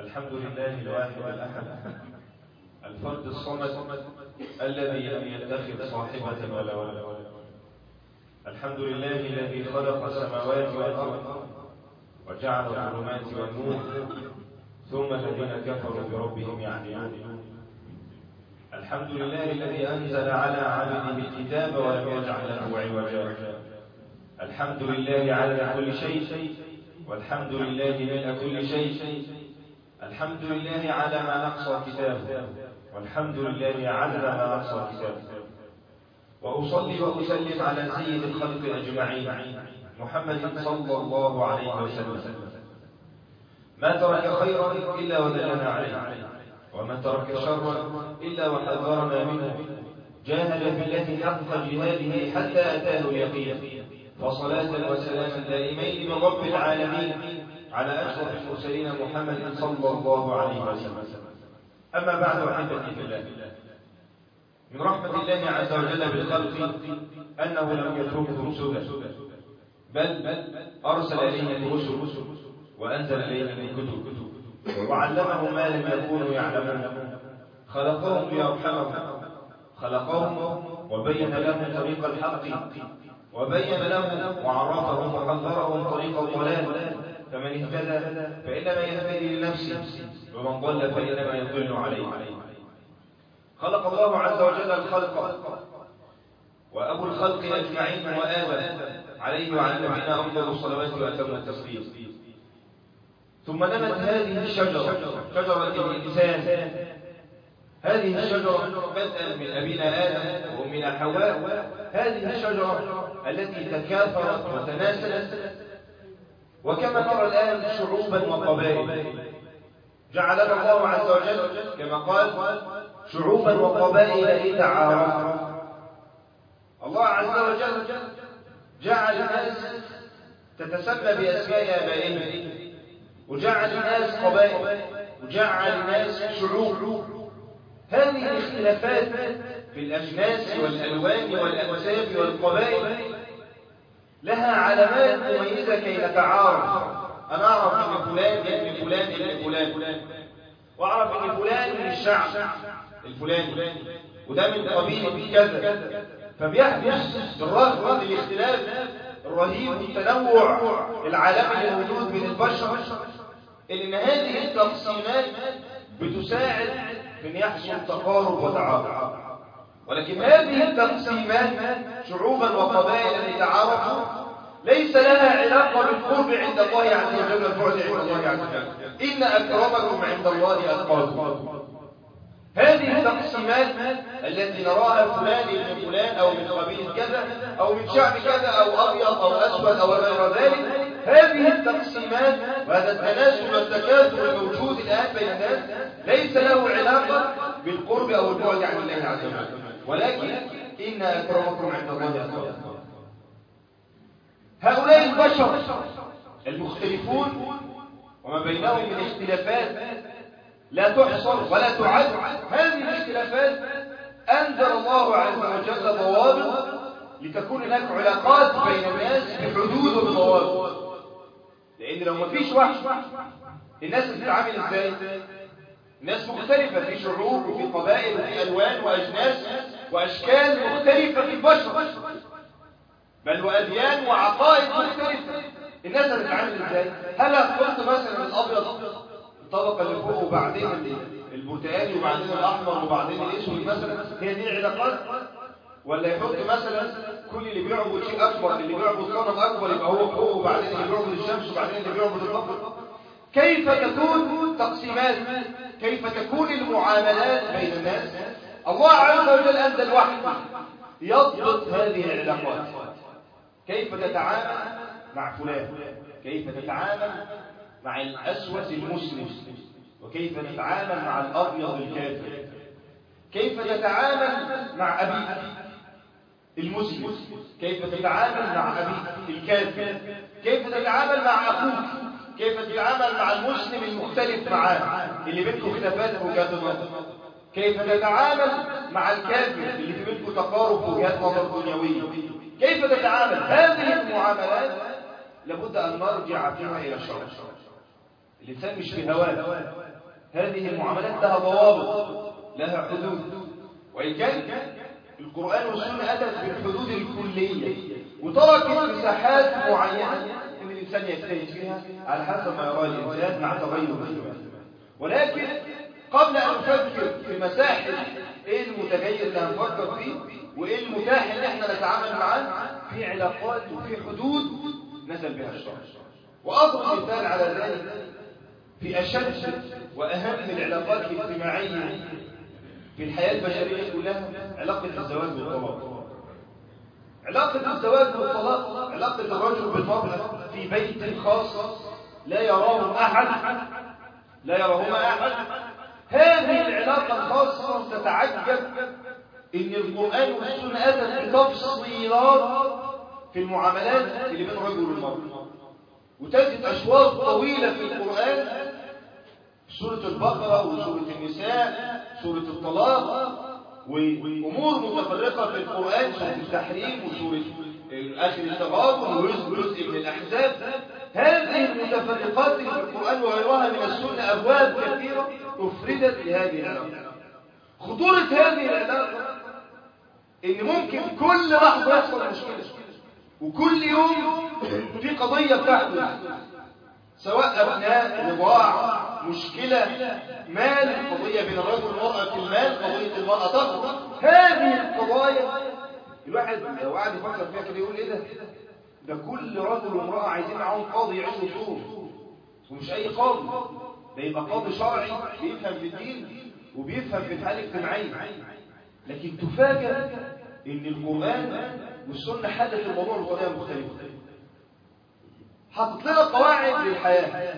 الحمد لله الواحد الأحد الفرد الصمد الذي لم يتخذ صاحبة ولا ولد الحمد لله الذي خلق السماوات والأرض وجعل الظلمات والنور ثم الذين كفروا بربهم يعدلون الحمد لله الذي أنزل على عبده الكتاب ولم يجعل له عوجا الحمد لله على كل شيء والحمد لله من كل شيء الحمد لله على ما نقصى كتابه والحمد لله على ما نقصى كتابه وأصلي وأسلم على سيد الخلق أجمعين محمد صلى الله عليه وسلم ما ترك خيرا إلا ودلنا عليه وما ترك شرا إلا وحذرنا منه جاهد في التي حق جهاده حتى أتاه اليقين فصلاة وسلاما دائمين من رب العالمين على أشرف المرسلين محمد صلى الله عليه وسلم أما بعد أحبتي في الله من رحمة الله عز وجل بالخلق أنه لم يتركه سدى بل أرسل إليهم الرسل وأنزل إليهم الكتب وعلمهم ما لم يكونوا يعلمون خلقهم ليرحمهم خلقهم وبين لهم طريق الحق وبين لهم وعرفهم وحذرهم طريق الضلال فمن اهتدى فإنما يهتدي لنفسه ومن ضل فإنما يضل عليه خلق الله عز وجل الخلق وأبو الخلق أجمعين وآدم عليه وعلى نبينا أفضل الصلوات وأتم التسليم ثم نمت هذه الشجرة شجرة الإنسان هذه الشجرة بدءا من أبينا آدم وأمنا حواء هذه الشجرة التي تكاثرت وتناسلت وكما نرى الآن شعوبا وقبائل جعلنا الله عز وجل كما قال شعوبا وقبائل لتعارفوا الله عز وجل جعل الناس تتسمى بأسماء آبائهم وجعل الناس قبائل وجعل الناس شعوب هذه الاختلافات في الأجناس والألوان والأنساب والقبائل لها علامات مميزة كي نتعارف أنا أعرف أن فلان ابن فلان ابن فلان وأعرف أن فلان من الشعب الفلاني وده من قبيلة كذا فبيحدث بالرغم من الاختلاف الرهيب والتنوع العالمي الموجود بين البشر إن هذه التقسيمات بتساعد في أن يحصل تقارب وتعارف ولكن هذه التقسيمات شعوبا وقبائل لتعارفوا ليس لها علاقة بالقرب عند الله عز وجل والبعد عند الله عز وجل إن أكرمكم عند الله أتقاكم هذه التقسيمات التي نراها فلان من فلان أو من قبيلة كذا أو من شعب كذا أو أبيض أو أسود أو غير ذلك هذه التقسيمات وهذا التناسل والتكاثر الموجود الآن بين الناس ليس له علاقة بالقرب أو البعد عن الله عز وجل ولكن إن أكرمكم عند الله أتقاكم هؤلاء البشر المختلفون وما بينهم من اختلافات لا تحصر ولا تعد هذه الاختلافات أنزل الله عز وجل ضوابط لتكون هناك علاقات بين الناس بحدود وبضوابط لأن لو ما فيش وحش الناس بتتعامل ازاي؟ الناس مختلفة في شعوب وفي قبائل وفي ألوان وأجناس وأشكال مختلفة في البشر بل وأديان وعقائد مختلفة الناس هتتعامل ازاي؟ هل قلت مثلا الأبيض الطبقة اللي فوق وبعدين البرتقالي وبعدين الأحمر وبعدين الأسود مثلا هي دي العلاقات ولا يحط مثلا كل اللي بيعبد شيء أكبر اللي بيعبد صنم أكبر يبقى هو فوق وبعدين اللي بيعبد الشمس وبعدين اللي بيعبد القمر كيف تكون تقسيمات كيف تكون المعاملات بين الناس الله عز وجل أنزل وحي يضبط هذه العلاقات كيف تتعامل مع فلان كيف تتعامل مع الأسود المسلم وكيف تتعامل مع الأبيض الكافر كيف تتعامل مع أبيك المسلم كيف تتعامل مع أبيك الكافر كيف تتعامل مع أخوك كيف تتعامل مع المسلم المختلف معاه اللي بينكم خلافات وجهات النظر كيف تتعامل مع الكافر اللي في بينكم تقارب وجهات نظر دنيويه كيف تتعامل هذه المعاملات لابد أن نرجع فيها إلى الشرع الإنسان مش في هواه هذه المعاملات لها ضوابط لها حدود وإن كان القرآن والسنة أتت بالحدود الكلية وتركت مساحات معينة إن الإنسان يجتهد فيها على حسب ما يراه الإنسان مع تغير الزمان ولكن قبل أن نفكر في مساحة إيه المتغير اللي هنفكر فيه وإيه المتاح اللي إحنا نتعامل معاه في علاقات وفي حدود نزل بها الشرع وأضرب مثال على ذلك في أشد وأهم العلاقات الاجتماعية في الحياة البشرية كلها علاقة الزواج والطلاق علاقة الزواج والطلاق علاقة الرجل بالمرأة في بيت خاص لا يراه أحد لا يراهما أحد هذه العلاقة الخاصة تتعجب إن القرآن والسنة أتت بتفصيلات في المعاملات اللي بين الرجل والمرأة وتجد أشواط طويلة في القرآن سورة البقرة وسورة النساء سورة الطلاق وأمور متفرقة في القرآن سورة التحريم وسورة آخر التغابن وجزء من الأحزاب هذه المتفرقات في القرآن وغيرها من السنة أبواب كثيرة أفردت لهذه العلاقة خطورة هذه العلاقة إن ممكن كل لحظة يحصل مشكلة وكل يوم في قضية بتحدث سواء أبناء رضاع مشكلة مال قضية بين الرجل والمرأة في المال قضية المرأة تخرج هذه القضايا الواحد لو قاعد يفكر فيها كده يقول ايه ده ده كل رجل وامرأة عايزين معاهم قاضي يعيشوا طول ومش أي قاضي ده يبقى قاضي شرعي بيفهم في الدين وبيفهم في الحالة الاجتماعية لكن تفاجأ ان القرآن والسنة حدث الموضوع بطريقة مختلفة حطت لنا قواعد للحياة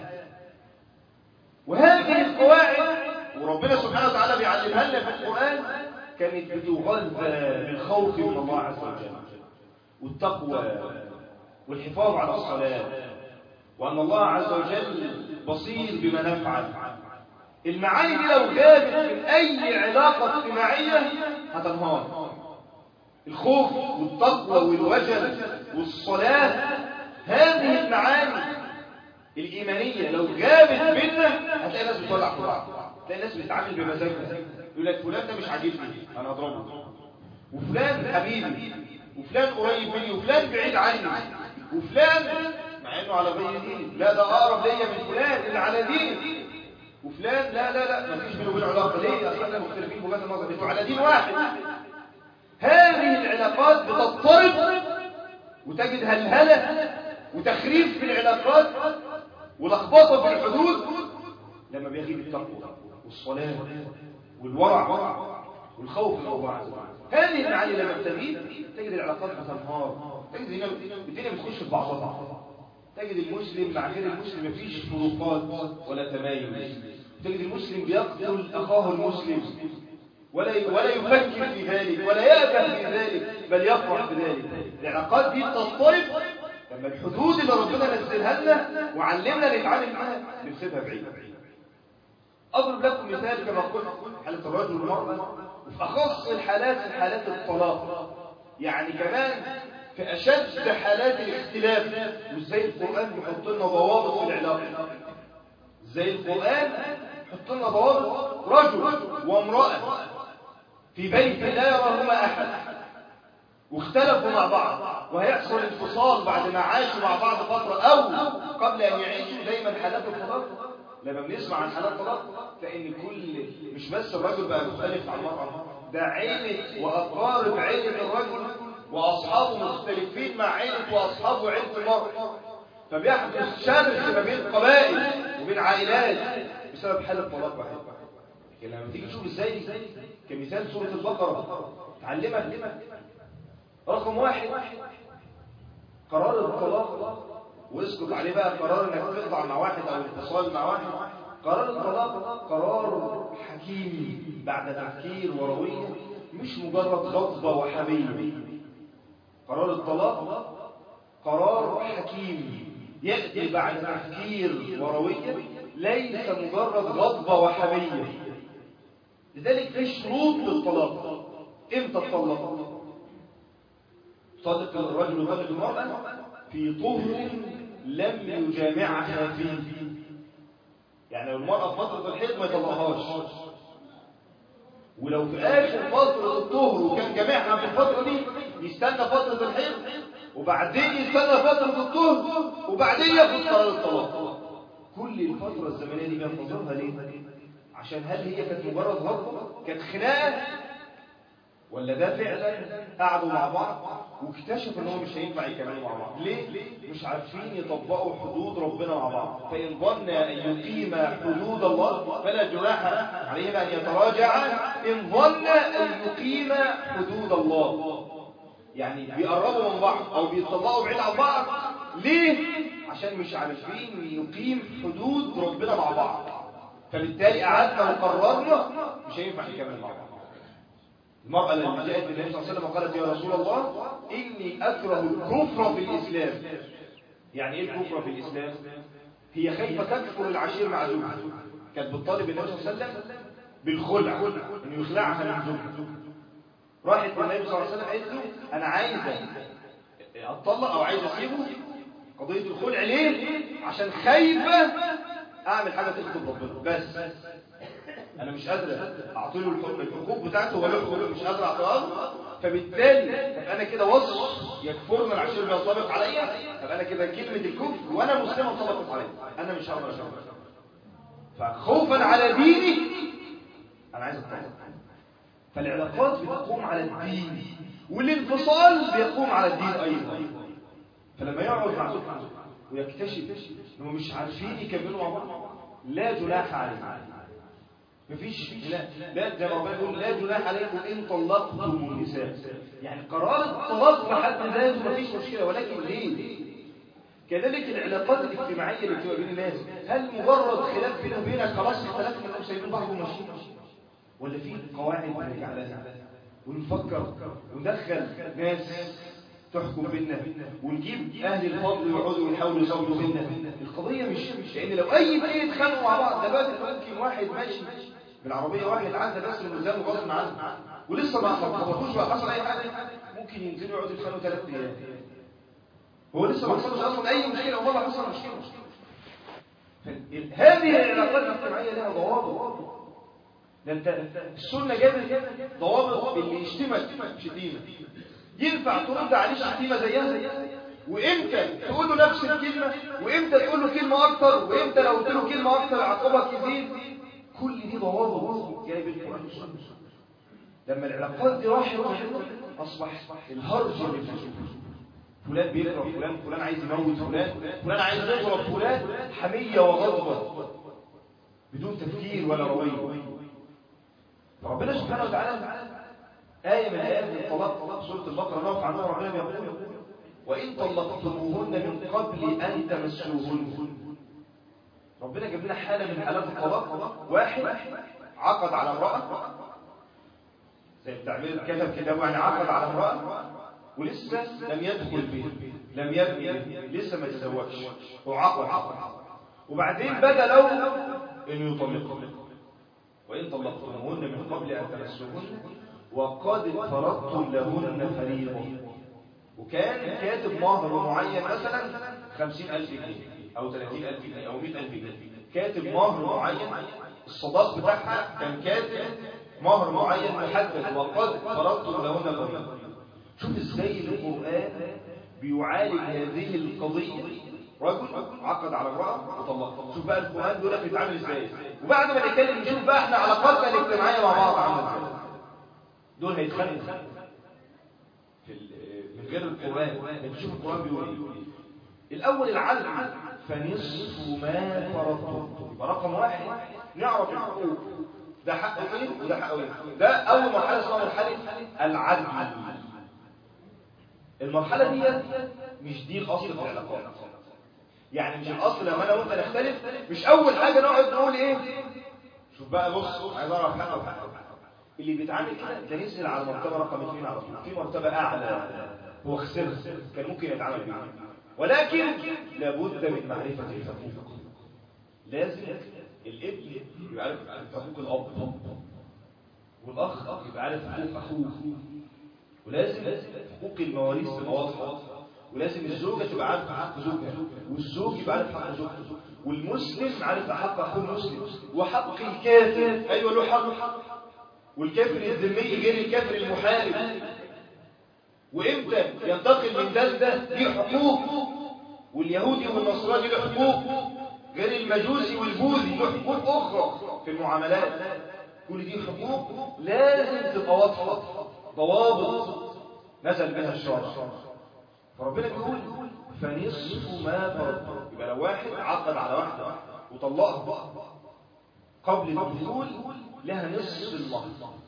وهذه القواعد وربنا سبحانه وتعالى بيعلمها لنا في القرآن كانت بتغذى بالخوف من الله عز وجل والتقوى والحفاظ على الصلاة وأن الله عز وجل بصير بما نفعل المعاني دي لو غابت من أي علاقة اجتماعية هتنهار الخوف والتقوى والوجل والصلاة هذه المعاني الإيمانية لو غابت منا هتلاقي ناس بتولع في بعض هتلاقي ناس بتتعامل بمزاجها يقول لك فلان ده مش عاجبني أنا أضربه وفلان حبيبي وفلان قريب مني وفلان بعيد عني وفلان مع انه على غير دين لا ده اقرب ليا من فلان اللي على دين وفلان لا لا لا ما فيش بينه وبين علاقه ليه اصل احنا مختلفين في وجهات النظر انتوا على دين واحد هذه العلاقات بتضطرب وتجد هلهله وتخريب في العلاقات ولخبطه في الحدود لما بيغيب التقوى والصلاه والورع والخوف من الله عز وجل هذه المعاني لما بتغيب تجد العلاقات بتنهار تجد هنا الدنيا بتخش في بعضها تجد المسلم مع غير المسلم مفيش فروقات ولا تمايز تجد المسلم بيقتل اخاه المسلم ولا ولا يفكر في ذلك ولا يأبه في ذلك بل يفرح بذلك العلاقات دي تضطرب لما الحدود اللي ربنا نزلها لنا وعلمنا نتعامل معاها نسيبها بعيد اضرب لكم مثال كما قلت حاله الرجل والمراه وفي اخص الحالات حالات الطلاق يعني كمان في اشد حالات الاختلاف وازاي القران بيحط لنا ضوابط في العلاقه زي القران يحط لنا ضوابط رجل وامراه في بيت لا يراهما احد واختلفوا مع بعض وهيحصل انفصال بعد ما عاشوا مع بعض فتره او قبل ان يعيشوا دايما حالات الطلاق لما بنسمع عن حالات طلاق فإن كل مش بس الرجل بقى مختلف عن المرأة ده عيلة وأقارب عيلة الرجل وأصحابه مختلفين مع عيلة وأصحابه عيلة المرأة فبيحدث شرخ ما بين قبائل وبين عائلات بسبب حالة طلاق واحد لكن لما تيجي تشوف ازاي كمثال سورة البقرة تعلمك رقم واحد قرار الطلاق واسكت عليه بقى قرار انك تقطع مع واحد او اتصال مع واحد قرار الطلاق قرار حكيم بعد تفكير وروية مش مجرد غضبة وحمية قرار الطلاق قرار حكيم يأتي بعد تفكير وروية ليس مجرد غضبة وحمية لذلك في شروط للطلاق امتى الطلاق صادق الرجل وطلق المرأة في طهر لم يجامعها فيه يعني لو المرأة في فترة الحيض ما يطلقهاش ولو في آخر فترة الطهر وكان جامعها في الفترة دي يستنى فترة الحيض وبعدين يستنى فترة الطهر وبعدين ياخد قرار الطلاق كل الفترة الزمنية دي بينتظرها ليه؟ عشان هل هي كانت مجرد غلطة؟ كانت خناقة؟ ولا ده فعلا قعدوا مع بعض واكتشفوا ان هو مش هينفع يكملوا مع بعض ليه مش عارفين يطبقوا حدود ربنا مع بعض فان ظن ان يقيم حدود الله فلا جناح عليهما ان يتراجعا ان ظن ان يقيم حدود الله يعني بيقربوا من بعض او بيطلقوا بعيد عن بعض ليه عشان مش عارفين يقيم حدود ربنا مع بعض فبالتالي قعدنا وقررنا مش هينفع نكمل مع بعض المرأة لما جاءت للنبي صلى الله عليه وسلم وقالت يا رسول الله إني أكره الكفر في الإسلام يعني إيه الكفر في الإسلام؟ هي خايفة تكفر العشير مع زوجها كانت بتطالب النبي صلى الله عليه وسلم بالخلع إنه يخلعها من زوجها راحت للنبي صلى الله عليه وسلم قالت له أنا عايزة أتطلق أو عايزة أسيبه قضية الخلع ليه؟ عشان خايفة أعمل حاجة تغضب ربنا بس انا مش قادر اعطي له الحقوق بتاعته ولا حقوق مش قادر اعطيها له فبالتالي طب انا كده وصف يكفرنا العشير بينطبق عليا طب انا كده كلمه الكفر وانا مسلم انطبقت عليا انا مش هقدر اشرب فخوفا على ديني انا عايز اتطلق فالعلاقات بتقوم على الدين والانفصال بيقوم على الدين ايضا فلما يقعد مع زوجته ويكتشف انهم مش عارفين يكملوا مع بعض لا جناح عليه مفيش لا لا زي ما ربنا يقول لا جناح عليكم ان طلقتم النساء يعني قرار الطلاق في حد ذاته مفيش مشكله ولكن ليه كذلك العلاقات الاجتماعيه اللي بتبقى بين الناس هل مجرد خلاف بيني وبينك خلاص اختلفنا انهم سايبين بعض وماشيين ولا في قواعد بنرجع لها ونفكر وندخل ناس تحكم بينا ونجيب اهل الفضل يقعدوا ويحاولوا يصوتوا بينا القضيه مش لان لو اي اثنين اتخانقوا مع بعض دلوقتي ممكن واحد ماشي بالعربيه واحد عدى بس من قدامه غصب عنه ولسه ما خبطوش بقى حصل اي حاجه ممكن ينزلوا يقعدوا يتخانقوا ثلاث ايام هو لسه ما حصلش اصلا اي مشكله والله حصل مشكله هذه العلاقات الاجتماعيه لها ضوابط ده انت السنه جابت ضوابط اللي يشتمك شتيمه ينفع ترد عليه شتيمه زيها وامتى تقول له نفس الكلمه وامتى تقول له كلمه اكتر وامتى لو قلت له كلمه اكتر عقابك يزيد كل دي ضوابط جايه بالقران والسنه لما العلاقات دي راحت اصبح الهرج اللي في فلان بيضرب فلان فلان عايز يموت فلان فلان عايز يضرب فلان حميه وغضبه بدون تفكير ولا رويه فربنا سبحانه وتعالى آية من آيات الطلاق سورة البقرة نقف عنها ربنا بيقول وإن طلقتموهن من قبل أن تمسوهن ربنا جاب لنا حالة من حالات الطلاق واحد عقد على امرأة زي التعبير كتب كتاب يعني عقد على امرأة ولسه لم يدخل به لم يبني لسه ما تزوجش وعقد عقد وبعدين بدا له انه يطلقها وإن طلقتموهن من قبل أن تمسوهن وقد فرضتم لهن فريضة وكان كاتب مهر معين مثلا خمسين ألف جنيه أو ثلاثين ألف جنيه أو مئة ألف جنيه كاتب مهر معين الصداق بتاعها كان كاتب مهر معين محدد وقد فرضتم لهن فريضة شوف ازاي القرآن بيعالج هذه القضية رجل عقد على امرأة وطلقها شوف بقى القرآن دول بيتعامل ازاي وبعد ما نتكلم نشوف بقى احنا علاقاتنا الاجتماعية مع بعض عاملة ازاي دول هيتخانقوا في من غير القرآن نشوف القرآن بيقول ايه الأول العدل فنصف ما فرضتم يبقى رقم واحد نعرف الحقوق ده حق ايه وده حق ايه ده أول مرحلة اسمها مرحلة العدل المرحلة دي مش دي الأصل في العلاقات يعني مش الأصل لما أنا وأنت نختلف مش أول حاجة نقعد نقول إيه شوف بقى بص عايز أعرف حقه وحقه اللي بيتعامل كده ده نزل على مرتبة رقم اثنين على طول في مرتبة أعلى هو خسر كان ممكن يتعامل بيها ولكن لابد من معرفة الحقوق لازم الابن يبقى عارف حقوق الأب والأخ يبقى عارف حقوق أخوه ولازم حقوق المواريث تبقى واضحة ولازم الزوجة تبقى عارفة حق زوجها والزوج يبقى عارف حق زوجته والمسلم عارف حق اخوه المسلم وحق الكافر ايوه له حق والكافر الذمي غير الكافر المحارب وامتى ينتقل من ده لده ليه حقوق واليهودي والنصراني له حقوق غير المجوسي والبوذي له حقوق اخرى في المعاملات كل دي حقوق لازم تبقى واضحه ضوابط نزل بها الشرع فربنا بيقول فنصف ما فرض يبقى لو واحد عقد على واحده وطلقها قبل الدخول لها نصف المهر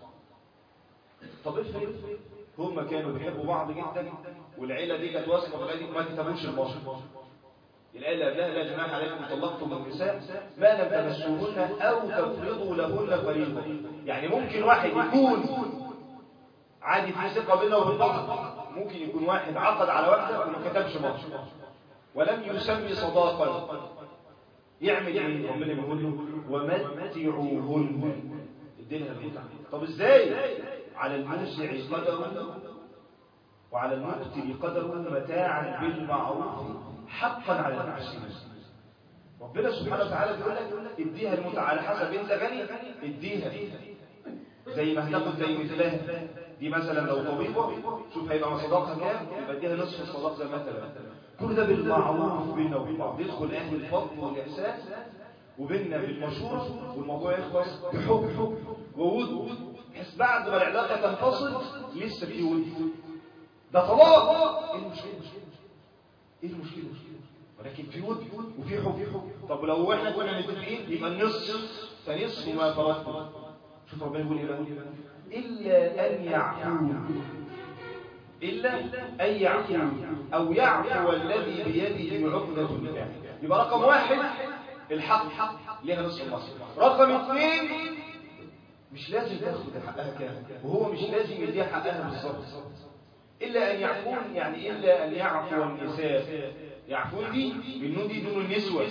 طب افرض هم كانوا بيحبوا بعض جدا والعيله دي كانت واثقه في العيله دي ما كتبوش المهر الآية قبلها لا جناح عليكم طلقتم النساء ما لم تمسوهن أو تفرضوا لهن فريضة يعني ممكن واحد يكون عادي في ثقة بينه وبين بعض ممكن يكون واحد عقد على واحدة وما كتبش مهر ولم يسمي صداقا يعمل ايه ربنا بيقول له ومتعوهن اديلها المتعة طب ازاي على الموسع قدره وعلى المقتل قدره متاعا بالمعروف حقا على المحسنين ربنا سبحانه وتعالى بيقول لك اديها المتعة على حسب انت غني اديها زي ما هتاخد زي مثلها دي مثلا لو طبيبة شوف هيبقى صداقها كام يبقى اديها نصف الصداق زي مثلا كل ده بالمعروف بيننا وبين بعض يدخل اهل الفضل والاحسان وبيننا بالمشورة والموضوع يخلص بحب حب وود بحيث بعد ما العلاقة تنفصل لسه في ود ده طلاق ايه المشكلة ايه المشكلة ولكن في ود وفي حب طب لو احنا كنا متفقين يبقى النصف فنصف ما فرضنا شوف ربنا يقول ايه بقى الا ان يعفو الا ان يعفو او يعفو الذي بيده عقدة النكاح يبقى رقم واحد الحق ليها نصف المصر رقم اثنين مش لازم تاخد حقها كامل وهو مش لازم يديها حقها بالظبط إلا أن يعفون يعني إلا أن يعفو النساء يعفون دي بالنون دي دون النسوة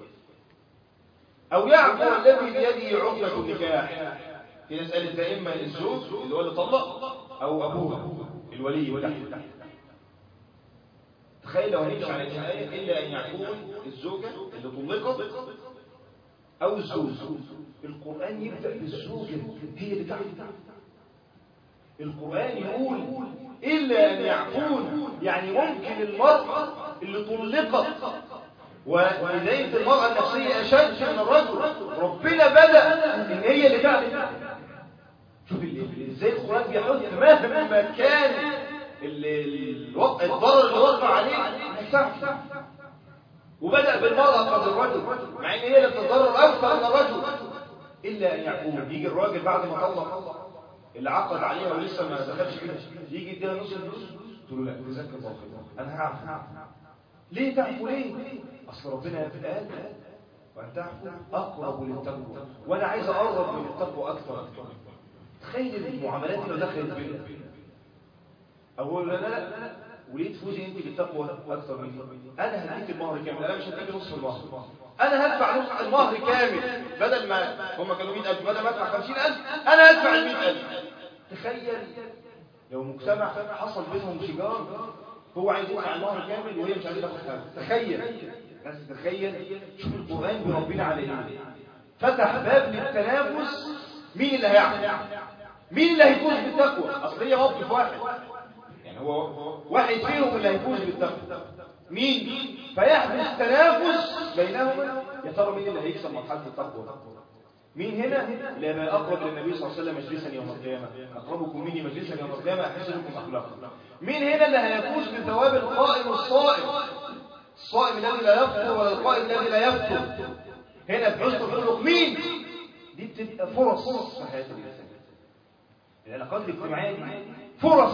أو يعفو الذي بيده عقدة النكاح في مسألة ده إما الزوج اللي هو اللي طلق أو أبوها الولي تحت تخيل لو هنمشي على الآية إلا أن يعفون الزوجة اللي طلقت أو الزوج القرآن يبدأ بالزوجة هي اللي تحت القرآن يقول إلا أن يعفون يعني ممكن المرأة اللي طلقت وبداية المرأة النفسية أشد من الرجل ربنا بدأ إن هي اللي تعمل شوف إزاي القرآن بيحط مهما كان الوقع الضرر اللي وقع عليه هيسامح وبدأ بالمرأة قبل الرجل مع إن هي اللي بتتضرر أكثر من الرجل إلا أن يعفون يجي الراجل بعد ما طلق اللي عقد عليها ولسه ما دخلش فيها يجي يديها نص الفلوس تقول له لا جزاك الله خير انا هعفو ليه تعفو ليه اصل ربنا قال وان تعفو اقرب للتقوى وانا عايز اقرب من التقوى اكثر تخيل المعاملات اللي دخلت بينا اقول لا لا لا وليه تفوزي انت بالتقوى اكثر مني انا هديك المهر كامل انا مش هديك نصف المهر انا هدفع نص المهر كامل بدل ما هم كانوا 100000 بدل ما ادفع 50000 انا هدفع ال 100000 تخيل لو مجتمع حصل بينهم شجار هو عايز يدفع المهر كامل وهي مش عايزه تاخد حاجه تخيل بس تخيل شوف القران بيربينا على ايه فتح باب للتنافس مين اللي هيعمل مين اللي هيفوز بالتقوى اصل هي موقف واحد يعني هو واحد فيهم اللي هيفوز بالتقوى مين فيحدث تنافس بينهما يا ترى مين اللي هيكسب مرحله التقوى مين هنا اللي يبقى اقرب للنبي صلى الله عليه وسلم مجلسا يوم القيامه اقربكم مني مجلسا يوم القيامه احسنكم اخلاقا مين هنا اللي هيفوز بثواب القائم والصائم الصائم الذي لا يفطر ولا القائم الذي لا يفطر هنا بحسن الخلق مين دي بتبقى فرص في حياه الانسان العلاقات الاجتماعيه دي فرص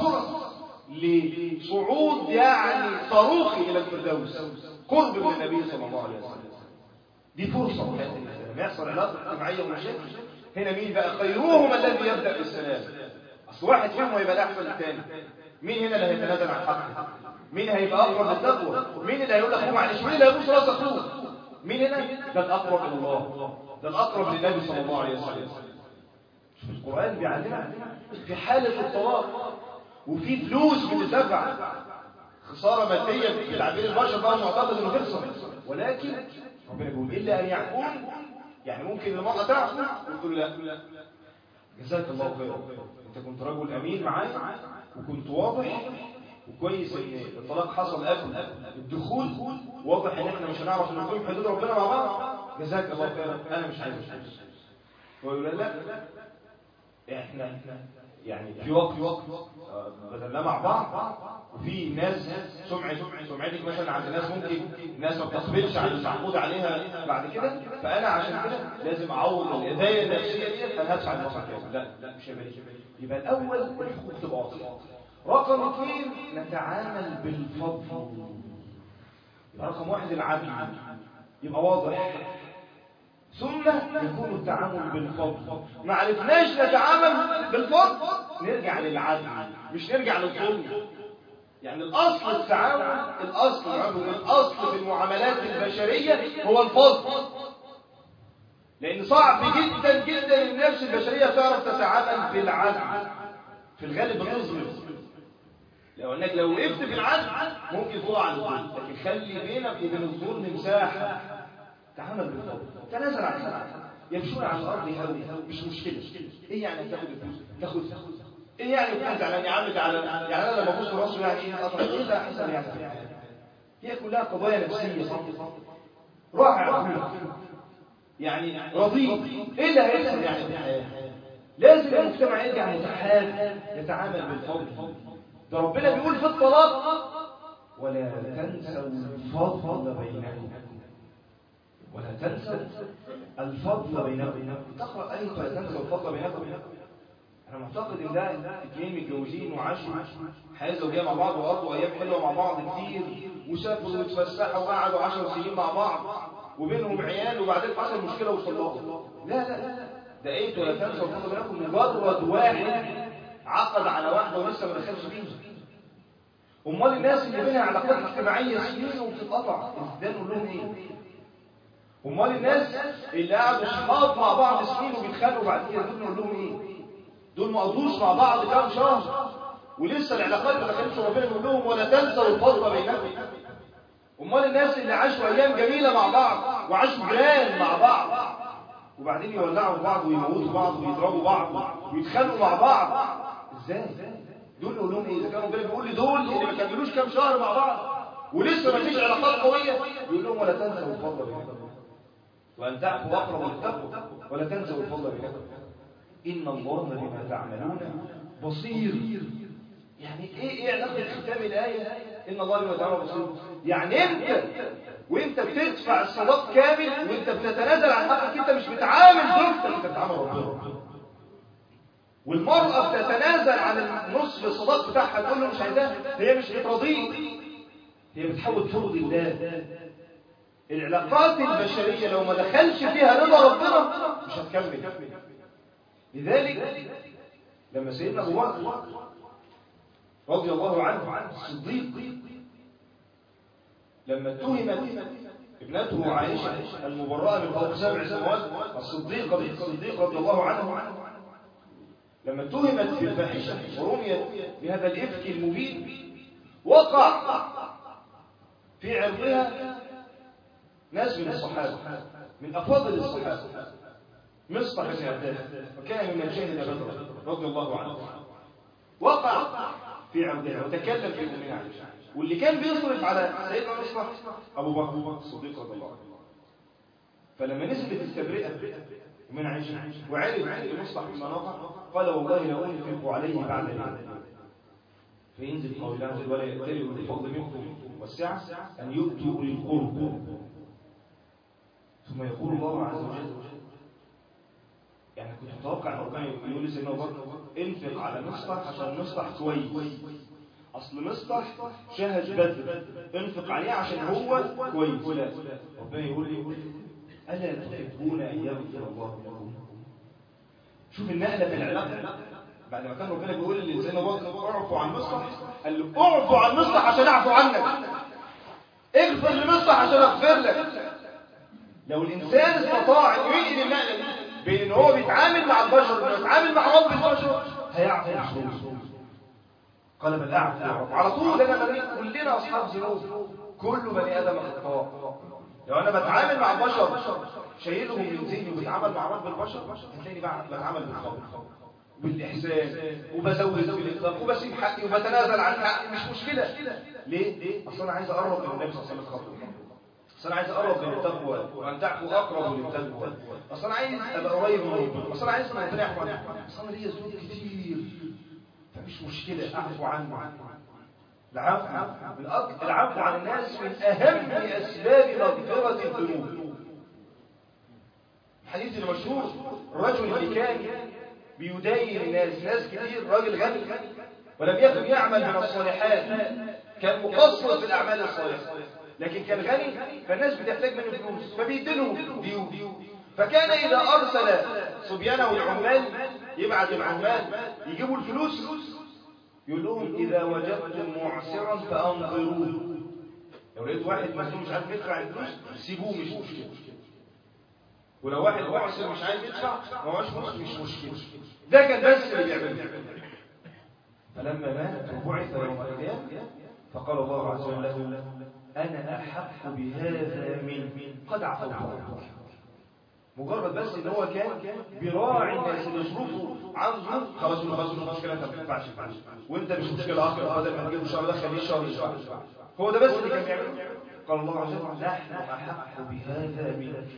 لصعود يعني صاروخي الى الفردوس قرب من النبي صلى الله عليه وسلم دي فرصه في حياه الانسان لما يحصل علاقه اجتماعيه ومشاكل هنا مين بقى خيرهم الذي يبدا بالسلام اصل واحد فيهم هيبقى احسن من الثاني مين هنا اللي هيتنازل عن حقه مين هيبقى اقرب للتقوى مين اللي هيقول لك هو معلش مين اللي هيبوس راس اخوه مين هنا ده الاقرب الى الله ده الاقرب للنبي صلى الله عليه وسلم شوف القران بيعلمنا في حاله الطلاق وفي فلوس بتدفع خساره ماديه في العبيد البشر بقى معتقد انه خسر ولكن ربنا بيقول الا ان يعفون يعني ممكن المرأة تعفو وتقول لا جزاك الله خيرا انت كنت رجل امين معايا وكنت واضح وكويس ان الطلاق حصل قبل الدخول واضح ان احنا مش هنعرف نقيم حدود ربنا مع بعض جزاك الله خيرا انا مش عايز اشوف ويقول لا احنا يعني في وقت وقت بدلنا مع بعض وفي ناس سمعة سمعتك مثلا عند ناس ممكن ناس ما بتقبلش على المعقود عليها بعد كده فانا عشان كده لازم اعوض الهدايا النفسيه دي انا هدفع المصر كده لا لا مش هيبقى يبقى الاول الحقوق تبقى واضحه رقم اثنين نتعامل بالفضل يبقى رقم واحد العدل يبقى واضح ثم يكون التعامل بالفضل ما عرفناش نتعامل بالفضل نرجع للعدل مش نرجع للظلم يعني الأصل التعامل الأصل الأصل في المعاملات البشرية هو الفضل لأن صعب جدا جدا النفس البشرية تعرف تتعامل بالعدل في الغالب بتظلم لو انك لو وقفت في العدل ممكن تقع على الظلم لكن خلي بينك وبين الظلم مساحة تعامل بالفضل تنازل عن الحق يمشون على الارض هوي مش مشكله ايه يعني تاخد الفلوس تاخد تاخد ايه يعني كنت على يا عم تعالى يعني انا لما ابص راسه يعني ايه اطلع ايه ده حصل يعني هي كلها قضايا نفسيه صح رائع يعني رضيء ايه اللي هيحصل يعني في الحياه لازم المجتمع يرجع يتحاب يتعامل بالفضل ده ربنا بيقول في الطلاق ولا تنسوا الفضل بينكم ولا تنسوا الفضل بينكم تقرأ آية ولا تنسوا الفضل بينكم أنا معتقد إن ده اتنين متجوزين وعاشوا حياة زوجية مع بعض وقضوا أيام حلوة مع بعض كتير وسافروا واتفسحوا وقعدوا 10 سنين مع بعض وبينهم عيال وبعدين حصل مشكلة وصلوا لا لا لا ده ايه ولا تنسوا الفضل بينكم مجرد واحد عقد على واحدة ولسه ما دخلش فيها امال الناس اللي بينها علاقات اجتماعيه سنين وبتتقطع ازاي نقول لهم ايه امال الناس اللي قعدوا صحاب مع بعض سنين وبيتخانقوا بعد كده دول نقول لهم ايه دول ما قضوش مع بعض كام شهر ولسه العلاقات ما دخلتش ربنا يقول لهم ولا تنسوا الفضل بينكم امال الناس اللي عاشوا ايام جميله مع بعض وعاشوا جيران مع بعض وبعدين يولعوا بعض ويموتوا بعض ويضربوا بعض ويتخانقوا مع بعض ازاي دول نقول لهم ايه اذا كانوا ربنا بيقول لي دول اللي ما كملوش كام شهر مع بعض ولسه ما فيش علاقات قويه يقول لهم ولا تنسوا الفضل بينكم وأن تعفوا أقرب للتقوى ولا تنسوا الفضل بينكم إن الله بما تعملون بصير يعني إيه إيه علاقة ختام الآية إن الله بما تعملون بصير يعني أنت وأنت بتدفع الصداق كامل وأنت بتتنازل عن حقك أنت مش بتعامل زوجتك أنت بتعامل ربنا والمرأة بتتنازل عن نصف الصداق بتاعها تقول له مش عايزاه هي مش بترضيه هي بتحاول ترضي الله العلاقات البشرية لو ما دخلش فيها رضا ربنا مش هتكمل لذلك لما سيدنا أبو بكر رضي الله عنه الصديق لما اتهمت ابنته عائشة المبرأة من فوق سبع سنوات الصديق الصديق رضي الله عنه لما اتهمت بالفاحشة ورميت بهذا الإفك المبين وقع في عرضها ناس من الصحابة من أفاضل الصحابة مصطح بن عباس وكان من شهد بدر رضي الله عنه وقع في عودها وتكلم في أمنا عائشة واللي كان بيصرف على سيدنا مصطح أبو بكر الصديق رضي الله عنه فلما نزلت التبرئة من عائشة وعرف مصطح بما نطق قال والله لو أنفق عليه بعد اليوم فينزل قول الله ولا يأتلي بالفضل منكم والسعة أن يؤتوا أولي القرب ثم يقول الله عز وجل يعني كنت متوقع ان ربنا يقول لسيدنا ابو بكر انفق على مصطح عشان مصطح كويس اصل مصطح شهد بدر انفق عليه عشان هو كويس لا ربنا يقول لي الا تحبون ان يغفر الله لكم شوف النقله في العلاقه بعد ما كان ربنا بيقول لسيدنا ابو بكر اعفوا عن مصطح قال له اعفوا عن مصطح عشان اعفو عنك اغفر لمصطح عشان اغفر لك لو الإنسان استطاع أن ينقل النقلة دي بين إن هو بيتعامل مع البشر وإنه بيتعامل مع رب البشر هيعفو الذنوب قال بل أعفو يا رب على طول أنا بني كلنا أصحاب ذنوب كل بني آدم خطاء لو انا بتعامل مع البشر شايلهم من ذهني وبتعامل مع رب البشر هتلاقيني بقى بتعامل بالخوف بالاحسان وبزود في الانفاق وبسيب حقي وبتنازل عن حقي مش مشكله ليه؟ اصل انا عايز اقرب من النبي صلى الله عليه وسلم خطوه اصل انا عايز اقرب من التقوى وان تعفو اقرب للتقوى اصل انا عايز ابقى قريب من ربنا اصل انا عايز ربنا يعفو عني اصل انا ليا ذنوب كتير فمش مشكله اعفو عنه العفو من أك... العفو عن الناس من اهم اسباب مغفره الذنوب الحديث المشهور الرجل اللي كان بيدين الناس ناس كتير راجل غني ولم يكن يعمل من الصالحات كان مقصر في الاعمال الصالحه لكن كان غني فالناس بتحتاج منه فلوس فبيدينهم ديون فكان اذا ارسل صبيانه العمال يبعت العمال يجيبوا الفلوس يقول لهم اذا وجدتم معسرا فانظروه لو لقيت واحد مسؤول مش عارف يدفع الفلوس سيبوه مش مشكله ولو واحد معسر مش عايز يدفع ما هوش فلوس مش مشكله ده كان بس اللي بيعمله فلما مات وبعث يوم القيامه فقال الله عز وجل له انا احق بهذا من قد عفوت عنه مجرد بس ان هو كان بيراعي الناس اللي ظروفه عن ظروف خلاص يقول خلاص مش مشكله انت ما تنفعش وانت مش مشكله اخر بدل ما تجيب الشهر ده خليه الشهر الشهر هو ده بس اللي كان بيعمله قال الله عز وجل نحن احق بهذا منك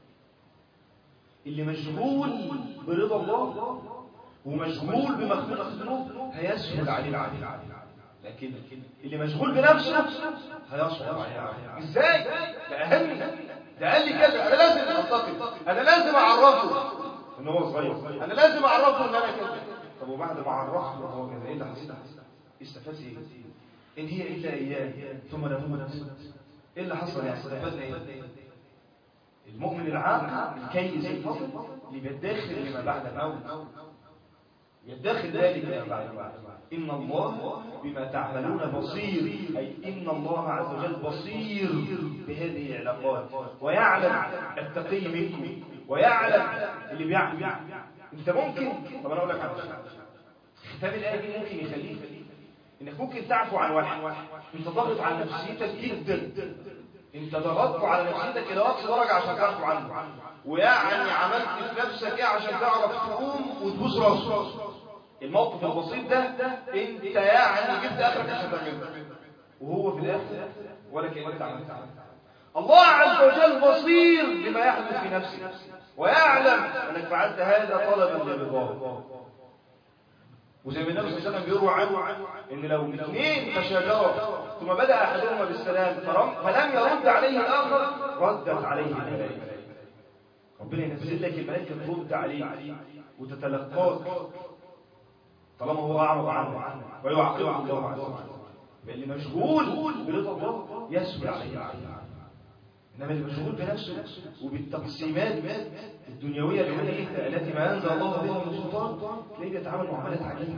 اللي مشغول برضا الله ومشغول بمغفرة الذنوب هيسهل عليه العدل لكن اللي مشغول بنفسه هيصعب عليه ازاي؟ ده اهم ده قال لي كذا انا لازم انتقد انا لازم اعرفه ان هو صغير انا لازم اعرفه ان انا كذا طب وبعد ما عرفته ان هو كذا ايه اللي حصل؟ استفدت ايه؟ ان هي الا ايام ثم نموت ايه اللي حصل يعني استفدنا ايه؟ المؤمن العاقل الكيس الفضل اللي بيدخل لما بعد الموت يدخل ذلك لما بعد الموت إن الله بما تعملون بصير أي إن الله عز وجل بصير بهذه العلاقات ويعلم التقي منكم ويعلم اللي بيعمل انت ممكن طب انا اقول لك على ختام الايه دي ممكن يخليك انك ممكن تعفو عن واحد انت ضاغط على نفسيتك جدا انت ضغطت على نفسيتك الى اقصى درجه عشان تعفو عنه ويعني عملت في نفسك ايه عشان تعرف تقوم وتبوس راسك الموقف البسيط ده انت يعني جبت اخرك عشان تعمله وهو في الاخر ولا كانك عملت الله عز وجل بصير بما يحدث في نفسك ويعلم انك فعلت هذا طلبا لرضاه وزي ما النبي صلى الله عليه وسلم بيروى عنه ان لو اثنين تشاجروا ثم بدا احدهما بالسلام فلم يرد عليه الاخر ردت عليه الملائكه ربنا ينزل لك الملائكه ترد عليك وتتلقاك طالما هو اعرض عنه ويعاقبه الله عز وجل اللي مشغول برضا الله يسهل عليه انما اللي مشغول بنفسه وبالتقسيمات الدنيويه الحديثه التي ما انزل الله بها من سلطان تلاقيه بيتعامل معاملات عجيبه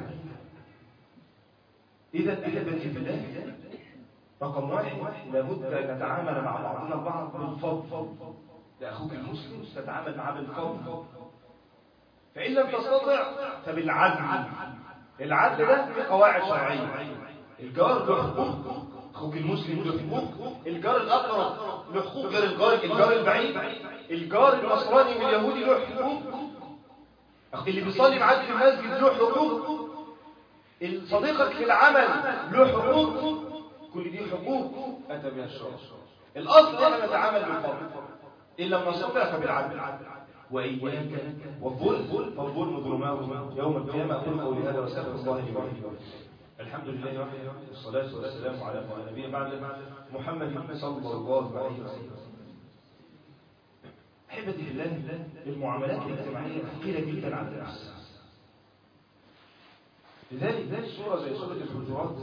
اذا احبتي بالله رقم واحد لابد ان نتعامل مع بعضنا البعض بالفضل لاخوك المسلم تتعامل معاه بالفضل فان لم تستطع فبالعدل العدل ده في قواعد شرعيه الجار له حقوق اخوك المسلم له حقوق الجار الاقرب له حقوق غير الجار الجار البعيد الجار النصراني واليهودي له حقوق اللي بيصلي معاك في المسجد له حقوق صديقك في العمل له حقوق كل دي حقوق اتى بها الشرع الاصل ان نتعامل بالفضل ان لم نستطع فبالعدل واياك والظلم فالظلم ظلمات يوم القيامه اقول قولي هذا واستغفر الله لي ولكم الحمد لله وحده والصلاة والسلام على نبينا بعد محمد صلى الله عليه وسلم أحبتي في الله المعاملات الاجتماعية ثقيلة جدا على النفس لذلك سورة زي سورة الحجرات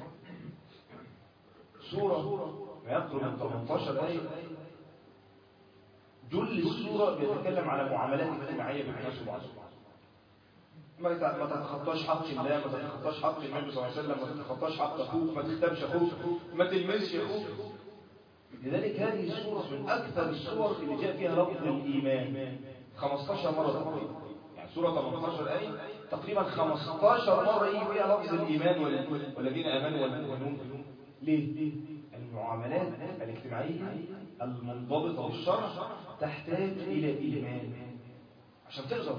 سورة ما يقرب من 18 آية جل السورة بيتكلم على معاملات اجتماعية بين الناس وبعض ما ما تتخطاش حق الله ما تتخطاش حق النبي صلى الله عليه وسلم ما تتخطاش حق اخوك ما تختبش اخوك ما تلمسش اخوك لذلك هذه السورة من أكثر السور اللي جاء فيها لفظ الإيمان 15 مرة تقريبا يعني سورة 18 آية تقريبا 15 مرة يجي فيها لفظ الإيمان والذين آمنوا والمؤمنون ليه؟ المعاملات الاجتماعية المنضبطة بالشرع تحتاج إلى إيمان عشان تقدر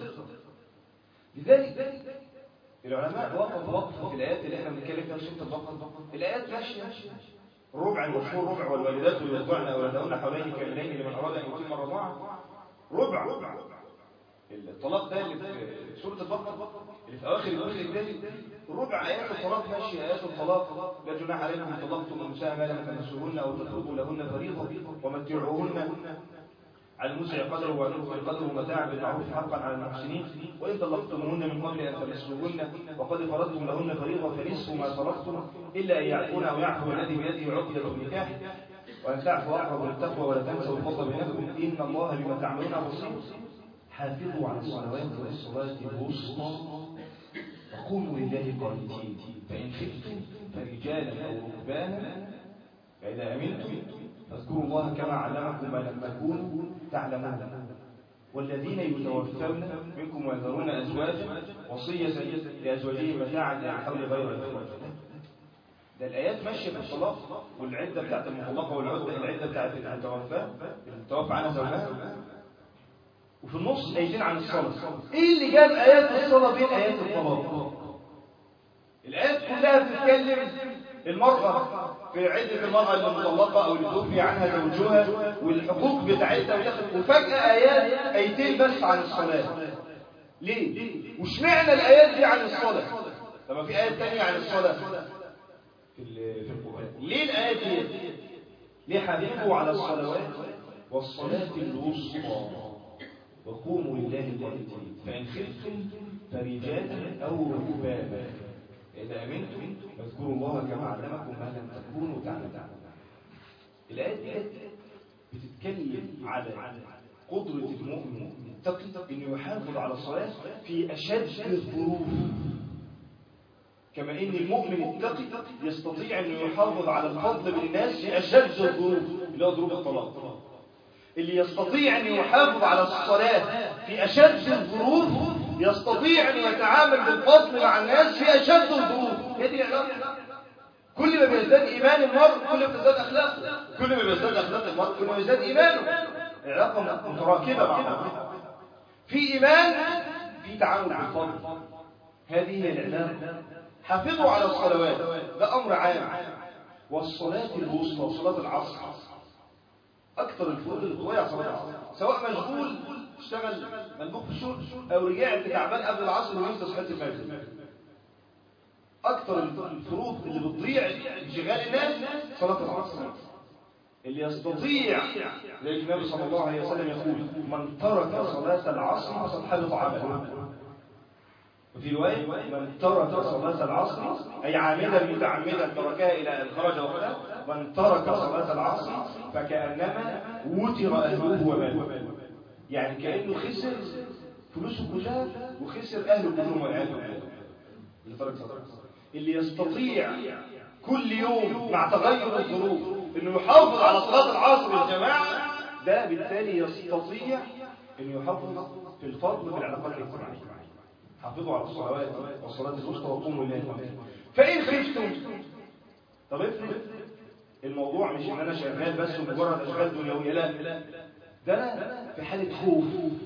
لذلك العلماء وقفوا وقفوا في الآيات اللي احنا بنتكلم فيها سورة البقرة الآيات ماشية الربع المشهور ربع والوالدات يرضعن أولادهن حوالين كاملين لمن أراد أن يتم الرضاعة ربع الطلاق ده اللي في سورة البقرة اللي في أواخر الجزء الثاني ربع آيات الطلاق ماشية آيات الطلاق لا جناح عليكم إن طلقتم النساء ما لم تمسوهن أو تفرضوا لهن فريضة ومتعوهن على المسع قدره وعلوه قدره متاع بالمعروف حقا على المحسنين وإن طلقتموهن من قبل أن تمسوهن وقد فرضتم لهن فريضة فنصف ما فرضتم إلا أن يعفون أو يعفو الذي بيده عقدة النكاح وأن تعفوا أقرب للتقوى ولا تنسوا الفضل بينكم إن الله بما تعملون بصير حافظوا على الصلوات والصلاة الوسطى وقوموا لله قانتين فإن خفتم فرجالا أو ركبانا فإذا أمنتم فاذكروا الله كما علمكم ما لم تكونوا تعلمون والذين يتوفون منكم ويذرون أزواجا وصية لأزواجهم متاعا إلى الحول غير الإخراج ده الآيات ماشية في الطلاق والعدة بتاعت المطلقة والعدة العدة بتاعت المتوفى المتوفى عنها زوجها وفي النص آيتين عن الصلاة إيه اللي جاب آيات الصلاة بين آيات الطلاق الآيات كلها بتتكلم المرأة في عدة المرأة المطلقة أو اللي توفي عنها زوجها والحقوق بتاعتها وفجأة آيات آيتين بس عن الصلاة ليه؟ وشمعنا الآيات دي عن الصلاة طب في آيات تانية عن الصلاة في في القرآن ليه الآيات دي؟ ليه حبيبوا على الصلوات والصلاة الوسطى وقوموا لله قانتين فإن خفتم فرجالا أو ركبانا إذا أمنتم فاذكروا الله كما علمكم ما لم تكونوا تعلمون الآيات دي بتتكلم على قدرة المؤمن التقي أنه يحافظ على الصلاة في أشد الظروف كما أن المؤمن التقي يستطيع أنه يحافظ على الفضل بالناس في أشد الظروف اللي هو ظروف الطلاق اللي يستطيع أن يحافظ على الصلاة في أشد الظروف يستطيع أن يتعامل بالفضل مع الناس في أشد الظروف هذه العلاقة كل ما بيزداد إيمان المرء كل ما بيزداد أخلاقه كل ما بيزداد أخلاق المرء كل ما بيزداد إيمانه العلاقة متراكبة مع بعضها في إيمان في تعامل بالفضل هذه هي العلاقة حافظوا على الصلوات ده أمر عام والصلاة الوسطى صلاة العصر أكثر الفروض اللي تضيع صلاة العصر سواء مشغول اشتغل ملبوخ في الشغل أو رجعت تعبان قبل العصر وانت صحيت المغرب أكثر الفروض اللي بتضيع انشغال الناس صلاة العصر اللي يستطيع زي النبي صلى الله عليه وسلم يقول من ترك صلاة العصر فقد حبط عمله وفي رواية من ترك صلاة العصر أي عامدا متعمدا تركها إلى أن خرج وقتها من ترك صلاة العصر فكأنما وتر أهله وماله يعني كأنه خسر فلوسه كلها وخسر أهله كلهم والعياذ بالله اللي ترك صلاة اللي يستطيع كل يوم مع تغير الظروف انه يحافظ على صلاة العصر الجماعة ده بالتالي يستطيع انه يحافظ في الفضل في العلاقات الاجتماعية حافظوا على الصلوات والصلاة الوسطى وقوموا لله فإن خفتم طب افرض الموضوع مش ان انا شغال بس ومجرد اشغال دنيويه لا ده انا في حالة خوف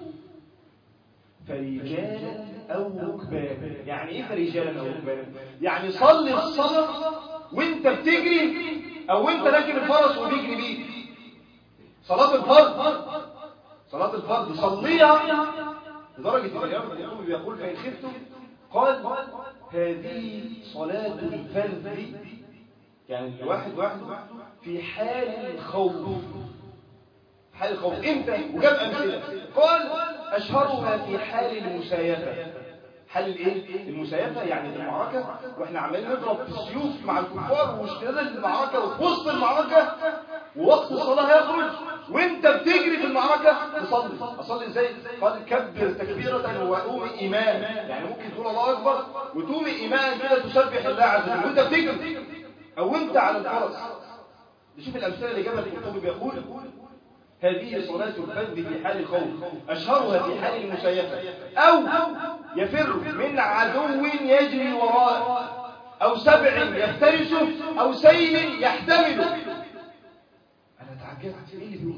فرجالا او ركبانا يعني ايه فرجالا او ركبانا يعني صلي الصلاة وانت بتجري او انت راكب الفرس وبيجري بيك صلاة الفرض صلاة الفرض صليها لدرجة ان اليوم بيقول فإن خفتم قال هذه صلاة الفرد يعني الواحد واحد في حال خوف حال الخوف امتى وجاب امثله قال اشهرها في حال المسايفه حال الايه المسايفه يعني المعركه واحنا عمالين نضرب في السيوف مع الكفار واشتداد المعركه وفي وسط المعركه ووقت الصلاه يخرج وانت بتجري في المعركه تصلي اصلي ازاي قال كبر تكبيره وقوم ايمان يعني ممكن تقول الله اكبر وتقوم ايمان كده تسبح الله عز وجل وانت بتجري او انت على الفرس نشوف الامثله اللي جابها الكتاب بيقول هذه صلاة الفرد في حال الخوف أشهرها في حال المسيفة أو يفر من عدو يجري وراءه أو سبع يفترسه أو سيل يحتمله أنا تعجبت إيه اللي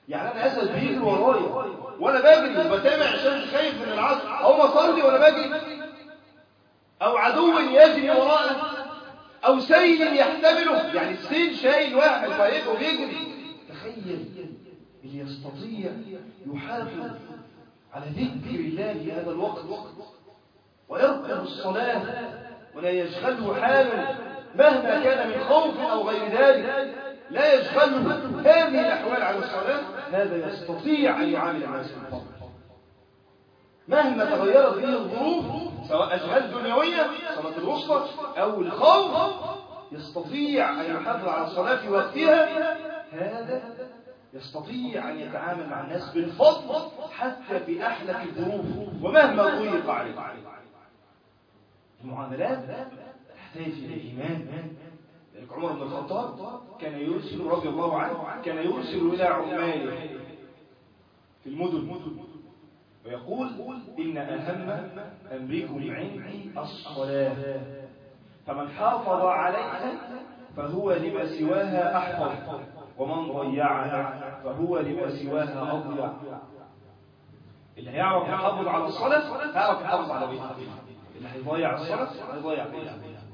يعني انا اسد بيجري ورايا وانا بجري وبتابع عشان خايف من العصر او اصلي وانا بجري او عدو يجري وراءه او سيل يحتمله يعني السيل شايل واحد فهيبقى بيجري تخيل اللي يستطيع يحافظ على ذكر الله في هذا الوقت ويرقب الصلاة ولا يشغله حال مهما كان من خوف أو غير ذلك لا يشغله هذه الأحوال عن الصلاة هذا يستطيع أن يعامل الناس بالفضل مهما تغيرت فيه الظروف سواء أشغال دنيوية صلاة الوسطى أو الخوف يستطيع أن يحافظ على الصلاة في وقتها هذا يستطيع أن يتعامل مع الناس بالفضل حتى في أحلك الظروف ومهما ضيق عليه المعاملات تحتاج إلى إيمان ذلك عمر بن الخطاب كان يرسل رضي الله عنه كان يرسل إلى عماله في المدن ويقول إن أهم أمركم عندي الصلاة فمن حافظ عليها فهو لما سواها أحفظ ومن ضيعها فهو لما سواها أضيع اللي هيعرف يحافظ على الصلاة هيعرف يحافظ على بيته اللي هيضيع الصلاة هيضيع بيته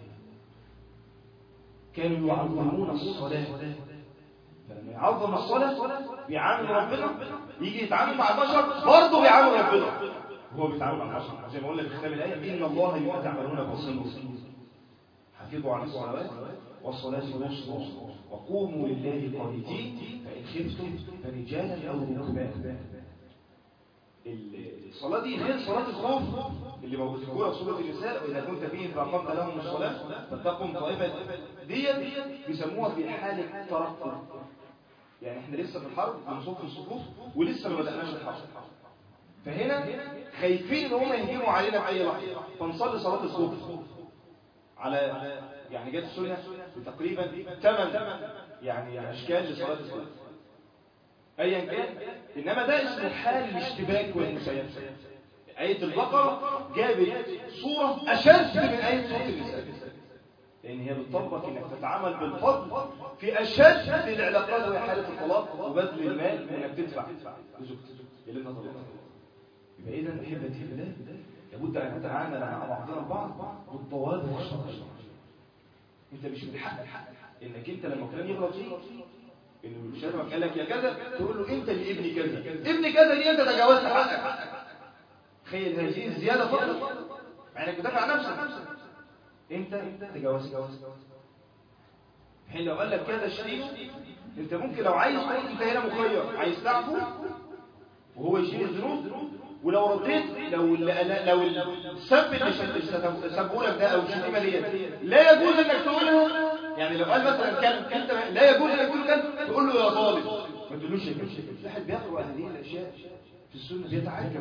كانوا يعظمون الصلاة فلما يعظم الصلاة بيعامل ربنا يجي يتعامل مع البشر برضه بيعامل ربنا هو بيتعامل مع البشر زي ما قلنا في كتاب الآية إن الله بما تعملون بصير حافظوا على الصلوات والصلاة الوسطى وقوموا لله قانتين فإن خفتم فرجالا أو ركبانا الصلاة دي غير صلاة الخوف اللي موجود في سورة النساء وإذا كنت فيهم فأقمت لهم الصلاة فلتقم طائفة ديت بيسموها في حالة ترقب يعني احنا لسه في الحرب بنصف الصفوف ولسه ما بدأناش الحرب فهنا خايفين ان هم يهجموا علينا في اي لحظه فنصلي صلاه الصبح على يعني جت السنه تقريبا ثمان يعني اشكال لصلاه الصبح ايا كان انما ده اسمه حال الاشتباك والمسايسه آية البقرة جابت صورة أشد من آية سورة النساء لأن هي بتطبق إنك تتعامل بالفضل في أشد العلاقات وهي حالة الطلاق وبذل المال وإنك تدفع لزوجتك اللي أنت طلقتها يبقى إذا أحبتي في الله لابد أن نتعامل مع بعضنا البعض بالتواضع والشرع أنت مش من حقك إنك أنت لما كلام يغلط فيك إنه الشارع قال لك يا كذا تقول له أنت اللي ابني كذا ابني كذا دي أنت تجاوزت حقك تخيل هذه الزيادة فضل مع انك بتدافع عن نفسك انت تجاوز حين لو قال لك كذا شريك انت ممكن لو عايز تقول انت هنا مخير عايز تعفو وهو يشيل الذنوب ولو رديت لو لو السب اللي سبه لك ده او الشتيمه ديت لا يجوز انك تقولها يعني لو قال مثلا كلب انت لا يجوز انك تقول كلب تقول له يا ظالم ما تقولوش يا كلب الواحد بيقرا هذه الاشياء في السنه بيتعجب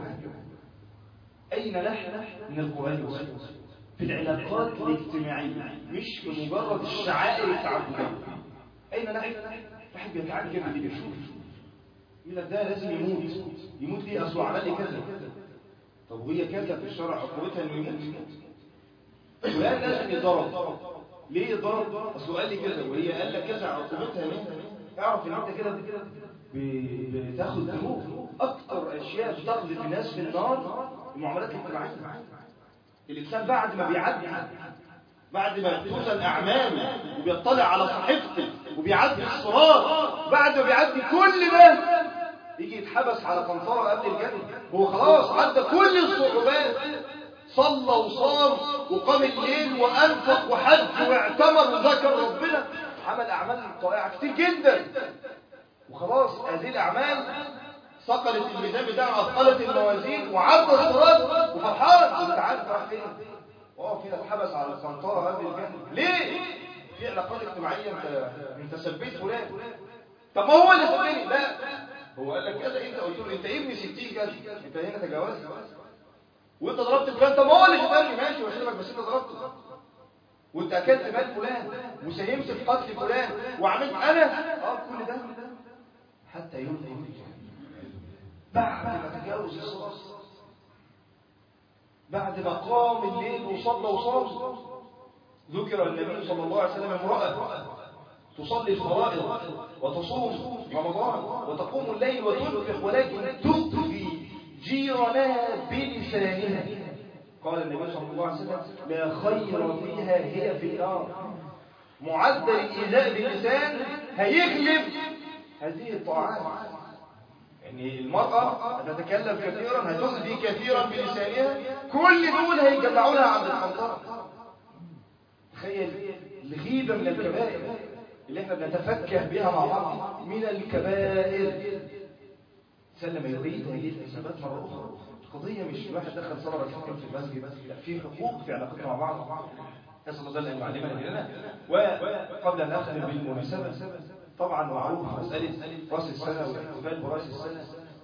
أين نحن من القرآن والسنة في العلاقات الاجتماعية مش في مجرد الشعائر التعبدية أين نحن واحد بيتعجب اللي بيشوف يقول لك ده لازم يموت يموت ليه أصله عمل لي كذا طب وهي كذا في الشرع عقوبتها إنه يموت فلان لازم يضرب ليه يضرب أصله قال لي كذا وهي قال لك كذا عقوبتها ليه اعرف ان انت كده بتاخد ذنوب اكتر اشياء بتقذف الناس في النار المعاملات الاجتماعيه الانسان بعد ما بيعدي بعد ما بتوزن اعماله وبيطلع على صحيفته وبيعدي الصراط بعد ما بيعدي كل ده يجي يتحبس على قنطره قبل الجنه هو خلاص عدى كل الصعوبات صلى وصام وقام الليل وانفق وحج واعتمر وذكر ربنا عمل اعمال طائعه كتير جدا وخلاص هذه الاعمال ثقلت الميزان بتاعه اثقلت الموازين وعدى الصراط وفرحان انت عارف راح فين واقف هنا اتحبس على القنطره قبل الجنه ليه في علاقات اجتماعيه انت انت سبيت فلان طب ما هو اللي سبني لا هو قال لك كذا انت قلت له انت ابني 60 كذا انت هنا تجاوزت وانت ضربت فلان طب ما هو اللي شتمني ماشي واشتمك بس انت ضربته وانت اكلت مال فلان وساهمت في قتل فلان وعملت انا اه كل ده حتى يلقي في الجنه بعد ما تجاوز الصلاة بعد ما قام الليل وصلى وصام ذكر النبي صلى الله عليه وسلم امرأة تصلي الفرائض وتصوم رمضان وتقوم الليل وتنفق ولكن تؤذي جيرانها بلسانها قال النبي صلى الله عليه وسلم لا خير فيها هي في النار معدل الإيذاء باللسان هيغلب هذه الطاعات يعني المرأة تتكلم كثيرا هتؤذي كثيرا بلسانها كل دول هيجمعوا لها عند القنطرة تخيل الغيبة من الكبائر اللي احنا بنتفكه بها مع بعض من الكبائر سلم يريد هذه الحسابات مرة أخرى القضية مش الواحد دخل صلاة ركعتين في المسجد لا في حقوق في علاقتنا مع بعض نسأل الله أن يعلمنا لنا وقبل أن أختم بالمناسبة طبعا معروف مسألة رأس السنة والاحتفال برأس السنة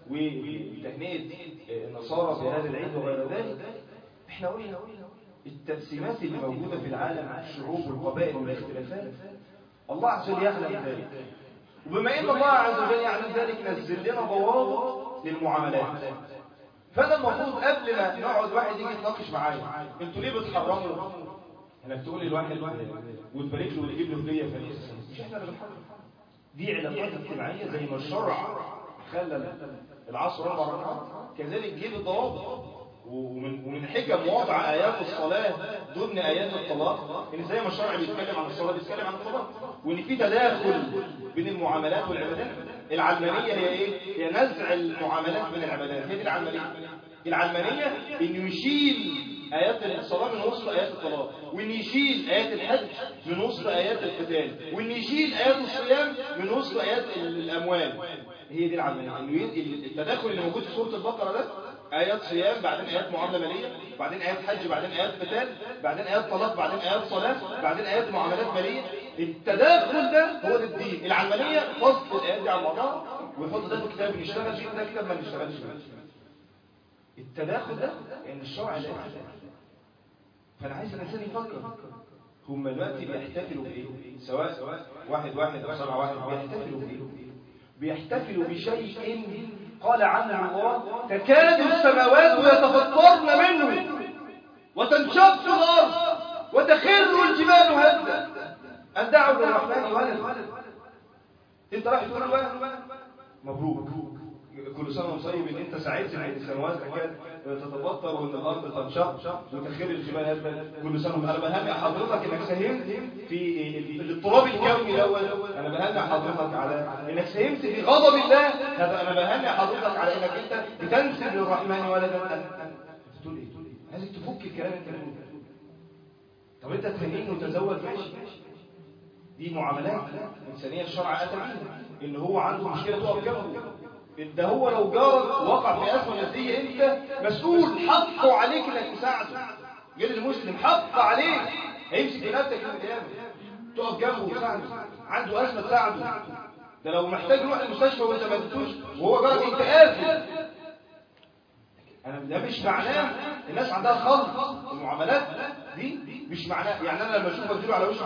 وتهنئة النصارى بهذا العيد وغير ذلك احنا قلنا التقسيمات اللي موجودة في العالم الشعوب والقبائل والاختلافات الله عز وجل يعلم ذلك وبما ان الله عز وجل يعلم ذلك نزل لنا ضوابط للمعاملات فانا المفروض قبل ما نقعد واحد يجي يتناقش معايا انتوا ليه بتحرموا انك تقول للواحد وتبارك له وتجيب له هديه في مش احنا اللي بنحرم دي علاقات اجتماعيه زي ما الشرع خلى العصر اربع ركعات كذلك جيب الضوابط ومن ومن حكم وضع ايات الصلاه ضمن ايات الطلاق ان زي ما الشرع بيتكلم عن الصلاه بيتكلم عن الطلاق وان في تداخل بين المعاملات والعبادات العلمانيه هي ايه هي نزع المعاملات من العبادات هي دي العلمانيه العلمانيه انه يشيل آيات الصلاة من وسط آيات الطلاق وإن يشيل آيات الحج من وسط آيات القتال وإن يشيل آيات الصيام من وسط آيات الأموال هي دي العلمانية إنه التداخل اللي موجود في سورة البقرة ده آيات صيام بعدين آيات معاملة مالية بعدين آيات حج بعدين آيات قتال بعدين آيات طلاق بعدين آيات صلاة بعدين آيات معاملات مالية التداخل ده هو ده الدين العلمانية فصل الآيات دي على بعضها ويحط ده في كتاب نشتغل فيه ده كتاب ما نشتغلش فيه التداخل ده ان الشرع لا فانا عايز الانسان يفكر هم دلوقتي بيحتفلوا بايه سواء واحد واحد او سبعة واحد بيحتفلوا بايه بيحتفلوا بشيء قال عنه الله تكاد السماوات يتفطرن منه وتنشق الارض وتخر الجبال هدا ان دعوا للرحمن ولد انت رايح تقول له مبروك كل سنة وانت طيب ان انت سعيد ان السنوات كانت تتبطر وان الارض تنشق وتخير الجبال هبل كل سنة انا بهنئ حضرتك انك ساهمت في الاضطراب الكوني الاول انا بهنئ حضرتك على انك ساهمت في غضب الله هذا انا بهنئ حضرتك على انك انت بتنسب للرحمن ولدا تقول ايه لازم تفك الكلام انت طب انت تهنيني وتزوج ماشي دي معاملات انسانيه الشرع اتى بيها ان هو عنده مشكله تقف جنبه ده هو لو جارك وقع في أزمة مادية أنت مسؤول حقه عليك إنك تساعده غير المسلم حق عليك هيمسك بنفسك يوم القيامة تقف جنبه وتساعده عنده أزمة تساعده ده لو محتاج يروح المستشفى وأنت ما اديتوش وهو جارك أنت قافل أنا ده مش معناه الناس عندها خلط المعاملات دي مش معناه يعني أنا لما أشوف أديله على وشه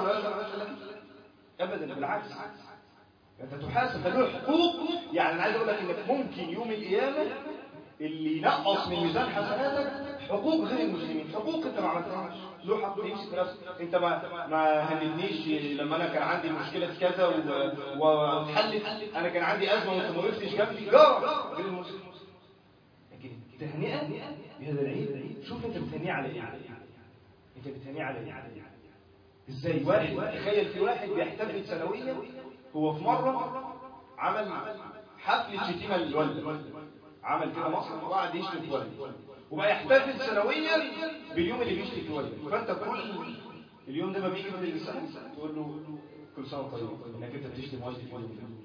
أبدا بالعكس انت تحاسب فله حقوق يعني انا عايز اقول لك انك ممكن يوم القيامه اللي ينقص من ميزان حسناتك حقوق غير المسلمين حقوق انت ما عملتهاش له حق يمسك نفسك انت ما ما هنتنيش لما انا كان عندي مشكله كذا واتحلت انا كان عندي ازمه وانت ما وقفتش جنبي جارك غير المسلم لكن التهنئه بهذا العيد شوف انت بتهنيه على ايه انت بتهنيه على ايه ازاي واحد تخيل في واحد بيحتفل سنويا هو في مرة عمل حفلة شتيمة للولد عمل كده مصر وقعد يشتم في ولد وبقى يحتفل سنويا باليوم اللي بيشتم في ولد فانت كل اليوم ده ما بيجي من الانسان تقول له كل سنه طيب انك انت بتشتم والدي في ولد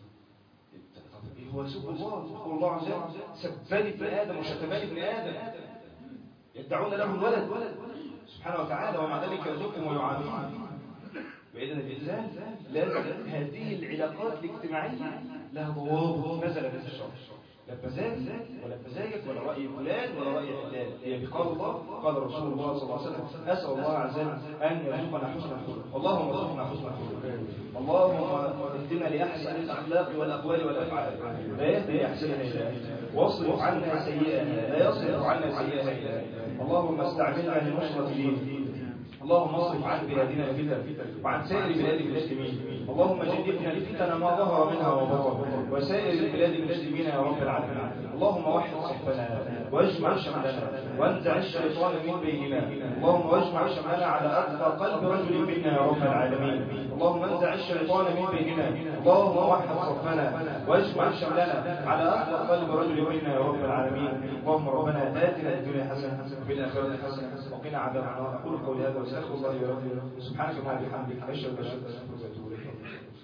هو سب الله يقول الله عز وجل سبني ابن ادم وشتمني ابن ادم يدعون له الولد سبحانه وتعالى ومع ذلك يرزقهم ويعافيهم وإذن الإنسان لازم هذه العلاقات الاجتماعية لها ضوابط نزل في الشرع لا بمزاج ولا بمزاجك ولا رأي فلان ولا رأي فلان هي بقول الله قال رسول الله صلى الله عليه وسلم أسأل الله عز وجل أن يرزقنا حسن الخلق اللهم ارزقنا حسن الخلق اللهم اهدنا لأحسن الأخلاق والأقوال والأفعال لا يهدي لأحسنها إلا أنت واصرف عنا سيئها لا يصرف عنا سيئها إلا أنت اللهم استعملنا لنصرة دينك اللهم اصرف عن بلادنا الفتن وعن سائر بلاد المسلمين اللهم جنبنا الفتن ما ظهر منها وبطن وسائر البلاد المسلمين يا رب العالمين اللهم وحد صفنا واجمع شملنا وانزع الشيطان من بيننا اللهم واجمع شملنا على اتقى قلب رجل منا يا رب العالمين اللهم انزع الشيطان من بيننا اللهم وحد صفنا واجمع شملنا على اتقى قلب رجل منا يا رب العالمين اللهم ربنا اتنا الدنيا حسنه وفي الاخره حسنه وقنا عذاب النار اقول قولي هذا واستغفر الله لي ولكم سبحانك اللهم وبحمدك اشهد ان لا اله الا انت استغفرك واتوب اليك